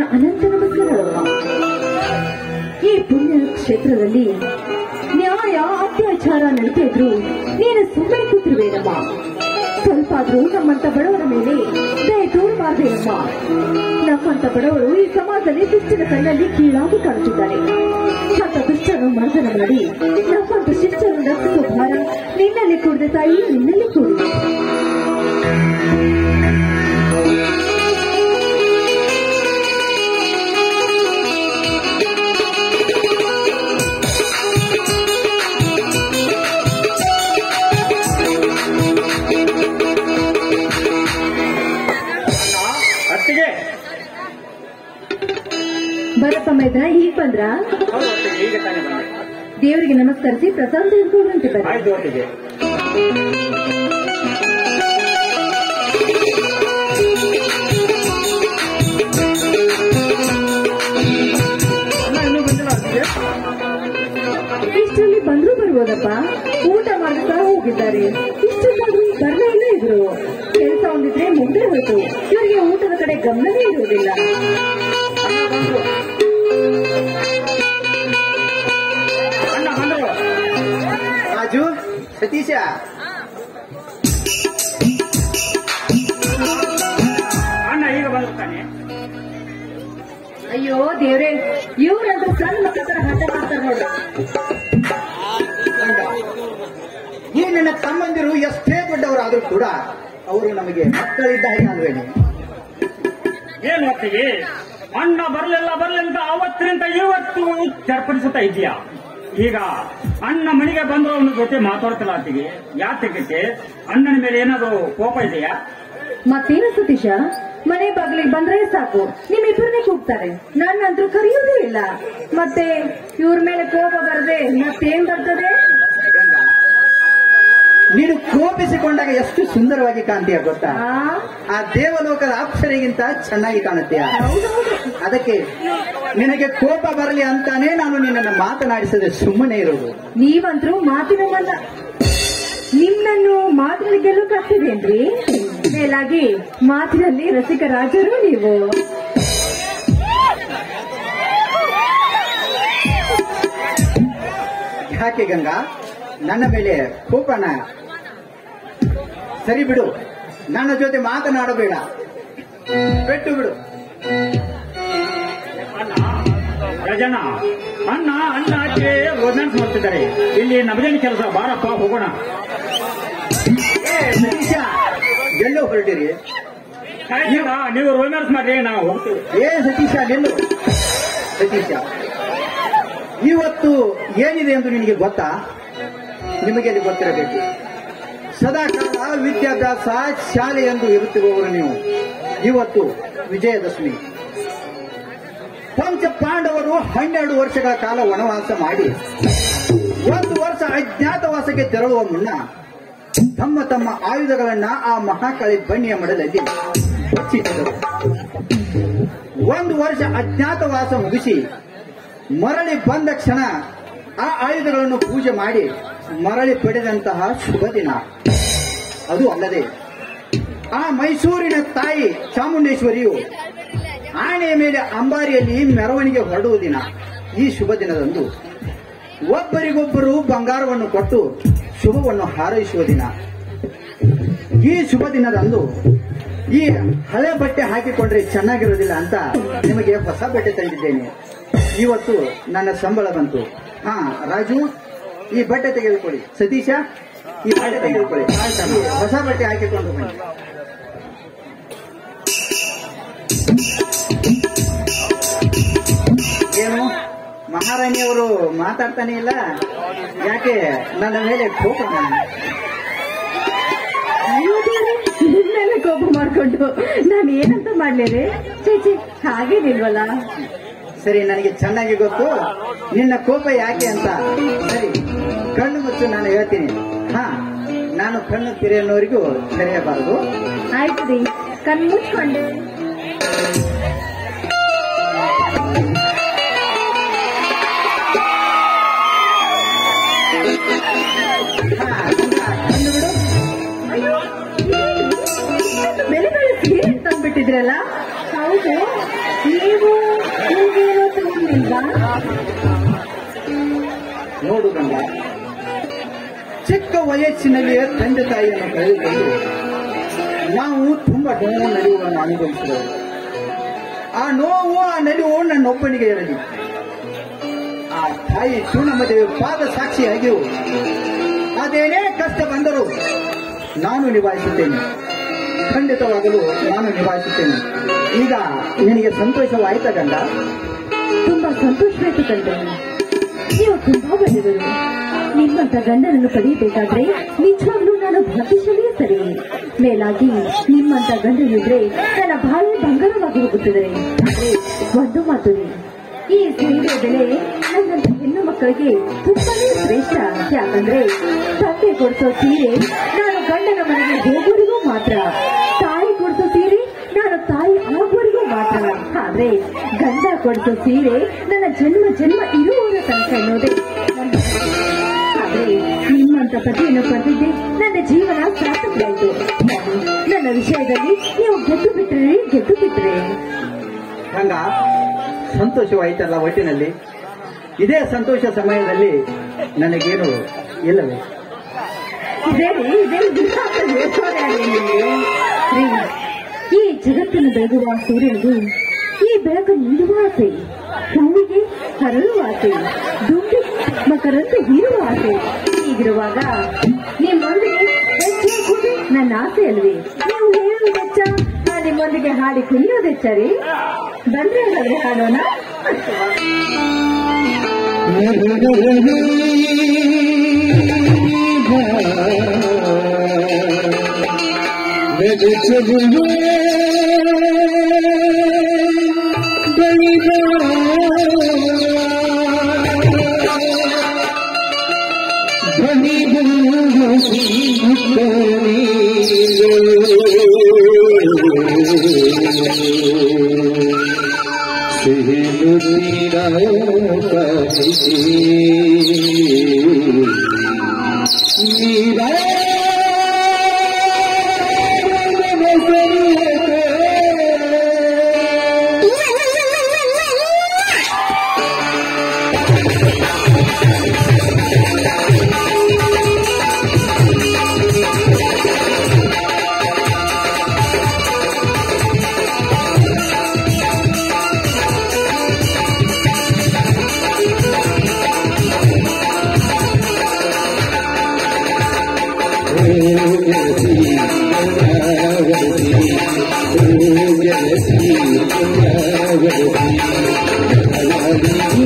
ಅನಂತ ನಮಸ್ಕಾರಗಳಮ್ಮ ಈ ಪುಣ್ಯ ಕ್ಷೇತ್ರದಲ್ಲಿ ನ್ಯಾಯ ಅತ್ಯಾಚಾರ ನಡೀತಾ ಇದ್ರು ನೀನು ಸುಮ್ಮನೆ ಕೂತಿರುವೇನಮ್ಮ ಸ್ವಲ್ಪ ಆದ್ರೂ ನಮ್ಮಂತ ಬಡವರ ಮೇಲೆ ದಯ ತೋರಬಾರ್ದೇನಮ್ಮ ನಮ್ಮಂತ ಬಡವರು ಈ ಸಮಾಜದಲ್ಲಿ ದುಷ್ಟನ ಕಣ್ಣಲ್ಲಿ ಕೀಳಾಗಿ ಕಾಣುತ್ತಿದ್ದಾರೆ ಅಂತ ದುಷ್ಟನು ಮರ್ದನ ಮಾಡಿ ನಮ್ಮಂತ ಶಿಷ್ಟರನ್ನು ರಕ್ಷಿಸುವ ಭಾರ ನಿನ್ನಲ್ಲಿ ಕೂಡಿದೆ ತಾಯಿ ನಿನ್ನಲ್ಲಿ ಕೂಡಿದೆ ಅತ್ತಿಗೆ ಬರಪ್ಪ ಮೈದ ಹೀಗ್ ಬಂದ್ರ ಹೌದು ಅತ್ತಿಗೆ ಈಗ ತಾನೇ ಬಂದೆ ದೇವರಿಗೆ ನಮಸ್ಕರಿಸಿ ಪ್ರಸಾದ ತೆಗೆದುಕೊಳ್ಳುವಂತೆ ಬರ್ರಿ ಆಯ್ತು ಅತ್ತಿಗೆ ಅಣ್ಣ ಇನ್ನೂ ಬಂದಿಲ್ಲ ಅತ್ತಿಗೆ ಇಷ್ಟರಲ್ಲಿ ಬಂದ್ರು ಬರ್ಬೋದಪ್ಪ ಊಟ ಮಾಡ್ತಾ ಹೋಗಿದ್ದಾರೆ ಇಷ್ಟಕ್ಕಾದ್ರೂ ಬರ್ಲೇ ಇಲ್ಲ ಇದ್ರು ಕೆಲಸ ಒಂದಿದ್ರೆ ಮುಂದೆ ಹೋಯ್ತು ಇವರಿಗೆ ಊಟದ ಕಡೆ ಗಮನವೇ ಇರುವುದಿಲ್ಲ ಅಣ್ಣ ಬಂದ್ರು ಅಣ್ಣ ಬಂದ್ರು ರಾಜು ಸತೀಶ ಅಣ್ಣ ಈಗ ಬಂದ್ರು ತಾನೆ ಅಯ್ಯೋ ದೇವ್ರೆ ಇವ್ರಂತ ಸಣ್ಣ ಮಕ್ಕಳ ತರ ಹಠ ಮಾಡ್ತಾರೆ ನೋಡ್ರಿ ಈ ನನ್ನ ತಮ್ಮಂದಿರು ಎಷ್ಟೇ ದೊಡ್ಡವರಾದ್ರೂ ಕೂಡ ಅವರು ನಮಗೆ ಮಕ್ಕಳಿದ್ದ ಹಾಗೆ ಅಲ್ವೇನೆ ಏನು ಅತ್ತಿಗೆ ಅಣ್ಣ ಬರ್ಲಿಲ್ಲ ಬರ್ಲಿಲ್ಲ ಅವತ್ತಿನಿಂದ ಇವತ್ತು ಚರ್ಪಡಿಸುತ್ತಾ ಇದೆಯಾ ಈಗ ಅಣ್ಣ ಮನೆಗೆ ಬಂದ್ರು ಅವನ ಜೊತೆ ಮಾತಾಡ್ತಿಲ್ಲ ಅತ್ತಿಗೆ ಯಾತಕ್ಕೆ ಅಣ್ಣನ ಮೇಲೆ ಏನಾದ್ರು ಕೋಪ ಇದೆಯಾ ಮತ್ತೇನು ಸತೀಶ ಮನೆ ಬಾಗಿಲಿಗೆ ಬಂದ್ರೆ ಸಾಕು ನಿಮ್ಮಿಬ್ಬರನ್ನೇ ಕೂಗ್ತಾರೆ ನನ್ನಂತೂ ಕರೆಯೋದೇ ಇಲ್ಲ ಮತ್ತೆ ಇವ್ರ ಮೇಲೆ ಕೋಪ ಬರದೆ ಮತ್ತೇನ್ ಬರ್ತದೆ ಗಂಗಾ ನೀನು ಕೋಪಿಸಿಕೊಂಡಾಗ ಎಷ್ಟು ಸುಂದರವಾಗಿ ಕಾಣ್ತೀಯ ಗೊತ್ತಾ ಆ ಆ ದೇವಲೋಕದ ಅಪ್ಸರಿಗಿಂತ ಚೆನ್ನಾಗಿ ಕಾಣುತ್ತೀಯ ಹೌದೌದು ಅದಕ್ಕೆ ನಿನಗೆ ಕೋಪ ಬರಲಿ ಅಂತಾನೆ ನಾನು ನಿನ್ನನ್ನು ಮಾತನಾಡಿಸದೆ ಸುಮ್ಮನೆ ಇರುವುದು ನೀವಂತರೂ ಮಾತಿನ ಮಲ್ಲ ನಿಮ್ಮನ್ನು ಮಾತಿನಲ್ಲಿ ಗೆಲ್ಲುಕಾಗ್ತಿದೇನ್ರಿ ಮೇಲಾಗಿ ಮಾತಿನಲ್ಲಿ ರಸಿಕ ರಾಜರು ನೀವು ಯಾಕೆ ಗಂಗಾ ನನ್ನ ಮೇಲೆ ಕೋಪನ ಸರಿ ಬಿಡು ನನ್ನ ಜೊತೆ ಮಾತನಾಡಬೇಡ ಬಿಟ್ಟು ಬಿಡು ಅಣ್ಣ ರಜನ ಅಣ್ಣ ಅಣ್ಣ ಆಚೆ ರೊಮ್ಯಾನ್ಸ್ ಮಾಡ್ತಿದ್ದಾರೆ ಇಲ್ಲಿ ನಮಗೇನು ಕೆಲಸ ಬಾರಪ್ಪ ಹೋಗೋಣ ಏ ಸತೀಶ ಎಲ್ಲೋ ಹೊರಟಿರಿ ಈಗ ನೀವು ರೊಮ್ಯಾನ್ಸ್ ಮಾಡಿ ನಾವು ಹೋಗ್ತೀವಿ ಏ ಸತೀಶ ನಿಲ್ಲು ಸತೀಶ ಇವತ್ತು ಏನಿದೆ ಎಂದು ನಿನಗೆ ಗೊತ್ತಾ ನಿಮಗೆ ಅಲ್ಲಿ ಗೊತ್ತಿರಬೇಕು ಸದಾಕಾಲ ವಿದ್ಯಾಭ್ಯಾಸ ಶಾಲೆ ಎಂದು ಇರುತ್ತಿರುವವರು ನೀವು ಇವತ್ತು ವಿಜಯದಶಮಿ ಪಂಚ ಪಾಂಡವರು ಹನ್ನೆರಡು ವರ್ಷಗಳ ಕಾಲ ವನವಾಸ ಮಾಡಿ ಒಂದು ವರ್ಷ ಅಜ್ಞಾತವಾಸಕ್ಕೆ ತೆರಳುವ ಮುನ್ನ ತಮ್ಮ ತಮ್ಮ ಆಯುಧಗಳನ್ನ ಆ ಮಹಾಕಾಳಿ ಬನ್ನಿಯ ಮಡಲಲ್ಲಿ ಬಚ್ಚಿಟ್ಟರು ಒಂದು ವರ್ಷ ಅಜ್ಞಾತವಾಸ ಮುಗಿಸಿ ಮರಳಿ ಬಂದ ಕ್ಷಣ ಆ ಆಯುಧಗಳನ್ನು ಪೂಜೆ ಮಾಡಿ ಮರಳಿ ಪಡೆದಂತಹ ಶುಭ ದಿನ ಅದು ಅಲ್ಲದೆ ಆ ಮೈಸೂರಿನ ತಾಯಿ ಚಾಮುಂಡೇಶ್ವರಿಯು ಆನೆಯ ಮೇಲೆ ಅಂಬಾರಿಯಲ್ಲಿ ಮೆರವಣಿಗೆ ಹೊರಡುವ ದಿನ ಈ ಶುಭ ದಿನದಂದು ಒಬ್ಬರಿಗೊಬ್ಬರು ಬಂಗಾರವನ್ನು ಕೊಟ್ಟು ಶುಭವನ್ನು ಹಾರೈಸುವ ದಿನ ಈ ಶುಭ ದಿನದಂದು ಈ ಹಳೆ ಬಟ್ಟೆ ಹಾಕಿಕೊಂಡ್ರೆ ಚೆನ್ನಾಗಿರೋದಿಲ್ಲ ಅಂತ ನಿಮಗೆ ಹೊಸ ಬಟ್ಟೆ ತಂದಿದ್ದೇನೆ ಇವತ್ತು ನನ್ನ ಸಂಬಳ ಬಂತು ಹಾ ರಾಜು ಈ ಬಟ್ಟೆ ತೆಗೆದುಕೊಳ್ಳಿ ಸತೀಶ ಈ ಬಟ್ಟೆ ತೆಗೆದುಕೊಳ್ಳಿ ಈ ಹೊಸ ಬಟ್ಟೆ ಹಾಕಿಕೊಂಡು ಬನ್ನಿ ಏನು ಮಹಾರಾಣಿಯವರು ಮಾತಾಡ್ತಾನೆ ಇಲ್ಲ ಯಾಕೆ ನನ್ನ ಮೇಲೆ ಕೋಪ ಅಯ್ಯೋ ದೇವ್ರೇ, ನಿಮ್ ಮೇಲೆ ಕೋಪ ಮಾಡ್ಕೊಂಡು ನಾನು ಏನಂತ ಮಾಡ್ಲೇರಿ ಚೇಚಿ ಹಾಗೇನಿಲ್ವಲ್ಲ ಸರಿ ನನಗೆ ಚೆನ್ನಾಗಿ ಗೊತ್ತು ನಿನ್ನ ಕೋಪ ಯಾಕೆ ಅಂತ ಸರಿ ಕಣ್ಣು ಮುಚ್ಚು ನಾನು ಹೇಳ್ತೀನಿ ಹಾ ನಾನು ಕಣ್ಣು ತಿರೆಯನ್ನೋರಿಗೂ ತೆರೆಯಬಾರದು ಆಯ್ತು ರೀ ಕಣ್ ಮುಚ್ಕೊಂಡು ಹಾ, ಕಣ್ಣು ಬಿಡು ಅಯ್ಯೋ ಏನು? ಇಷ್ಟೊಂದು ಬೆಲೆ ಬೆಳೆ ಸೀರೆ ತಂದ್ಬಿಟ್ಟಿದ್ರಲ್ಲ ಹೌದು ನೀವು ಗಂಗ ನೋಡು ಗಂಗ ಚಿಕ್ಕ ವಯಸ್ಸಿನಲ್ಲಿಯೇ ತಂದೆ ತಾಯಿಯನ್ನು ಕಳೆದುಕೊಂಡು ನಾವು ತುಂಬಾ ನೋವು ನಲಿವುಗಳನ್ನು ಅನುಭವಿಸಿದವರು ಆ ನೋವು ಆ ನಲಿವು ನನ್ನೊಬ್ಬನಿಗೆ ಇರಲಿ ಆ ತಾಯಿ ಚೂಣಮದೇವಿ ಪಾದ ಸಾಕ್ಷಿಯಾಗಿಯೂ ಅದೇನೇ ಕಷ್ಟ ಬಂದರೂ ನಾನು ನಿಭಾಯಿಸುತ್ತೇನೆ ಖಂಡಿತವಾಗಲು ನಾನು ನಿಭಾಯಿಸುತ್ತೇನೆ ಈಗ ನಿನಗೆ ಸಂತೋಷವಾಯ್ತಾ ಗಂಡ ತುಂಬಾ ಸಂತೋಷವಾಯ್ತು ಕಂಡ್ರೆ ನೀವು ತುಂಬಾ ಒಳ್ಳೆಯವರು ನಿಮ್ಮಂತ ಗಂಡನನ್ನು ಪಡೆಯಬೇಕಾದ್ರೆ ನಿಜವಾಗ್ಲೂ ನಾನು ಭಾಗ್ಯಶಾಲಿಯೇ ಸರಿ ಮೇಲಾಗಿ ನಿಮ್ಮಂತ ಗಂಡನಿದ್ರೆ ನನ್ನ ಬಾಳೆ ಬಂಗಾರವಾಗಿ ಹೋಗುತ್ತದೆ ಆದ್ರೆ ಒಂದು ಮಾತು ರೀ ಈ ಸೀರೆ ಬೆಲೆ ನನ್ನಂತ ಹೆಣ್ಣು ಮಕ್ಕಳಿಗೆ ತುಂಬಾನೇ ಶ್ರೇಷ್ಠ ಯಾಕಂದ್ರೆ ತಂದೆ ಕೊಡಿಸೋ ಸೀರೆ ನಾನು ಗಂಡನ ಮನೆಗೆ ಹೋಗೋರಿಗೂ ಮಾತ್ರ ತಾಯಿ ಕೊಡಿಸೋ ಸೀರೆ ನಾನು ತಾಯಿ ಆಗೋರಿಗೂ ಮಾತ್ರ ಆದ್ರೆ ಗಂಡ ಕೊಡಿಸೋ ಸೀರೆ ನನ್ನ ಜನ್ಮ ಜನ್ಮ ಇರುವವರ ತನಕ ಅನ್ನೋದೇ ನನ್ನ ಆದ್ರೆ ನಿಮ್ಮಂತ ಪತಿಯನ್ನು ಪಡೆದಿದ್ದೆ ನನ್ನ ಜೀವನ ಸಾರ್ಥಕವಾಯಿತು ನಾನು ನನ್ನ ವಿಷಯದಲ್ಲಿ ನೀವು ಗೆದ್ದು ಬಿಟ್ರೆ ಗೆದ್ದು ಬಿಟ್ರೆ ಹಂಗ ಸಂತೋಷವಾಯ್ತಲ್ಲ ಒಟ್ಟಿನಲ್ಲಿ ಇದೇ ಸಂತೋಷ ಸಮಯದಲ್ಲಿ ನನಗೇನು ಇಲ್ಲವೇ ಇದೇ ರೀ, ಇದೇ ವಿಶ್ವಾಸ ಹೇಳ್ತಾರೆ ಅಲ್ಲಿ ನಿಮ್ಗೆ. ರೀ, ಈ ಜಗತ್ತನ್ನು ಬೆಳಗುವ ಸೂರ್ಯನಿಗೂ ಈ ಬೆಳಕು ನೀಡುವ ಆಸೆ ಕಣ್ಣಿಗೆ ಹರಳುವ ಆಸೆ ದುಂಬಿ ಮಕರಂದು ಹೀರುವ ಆಸೆ ಹೀಗಿರುವಾಗ ನಿಮ್ಮೊಂದಿಗೆ ಹೆಜ್ಜೆ ಹಾಕುವುದು ನನ್ನ ಆಸೆ ಅಲ್ವೇ ನೀವು ಹೇಳುವುದು ಹೆಚ್ಚ ನಾನು ನಿಮ್ಮೊಂದಿಗೆ ಹಾಡಿ ಕುಣಿಯೋದು ಹೆಚ್ಚ ರೀ ಬಂದ್ರೆ ಹಾಗಾದ್ರೆ ಹಾಡೋಣ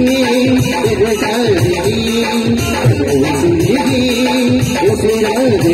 Thank you.